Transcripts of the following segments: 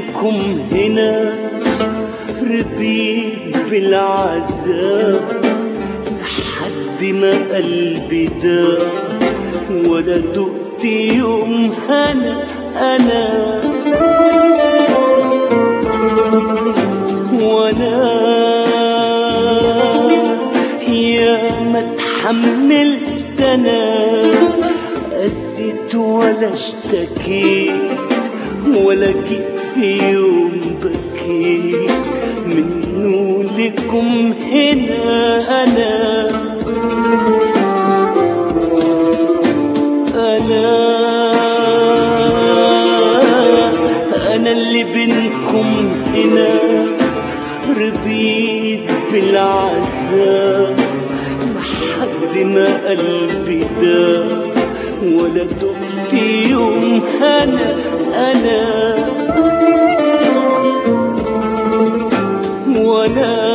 بينكم هنا رضيت بالعذاب لحد ما قلبي داب ولا دقت يوم هنا انا وانا يا ما اتحملت انا قسيت ولا اشتكيت ولا جيت في يوم بكيت منه لكم هنا انا انا انا اللي بينكم هنا رضيت بالعذاب لحد ما قلبي داب ولا دقت يوم هنا انا وانا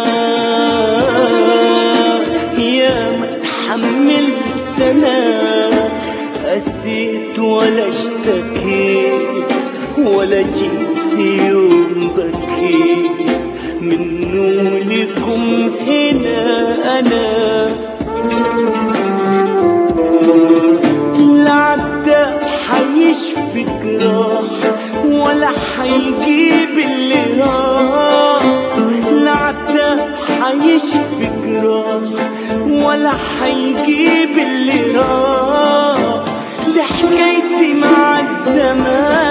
يا ما اتحملت انا قسيت ولا اشتكيت ولا جيت في يوم بكيت منه لكم هنا انا لا عدى حيشفي جراح ولا حيجيب اللي راح لا عدى حيشفي جراح ولا حيجيب اللي راح ده حكايتي مع الزمان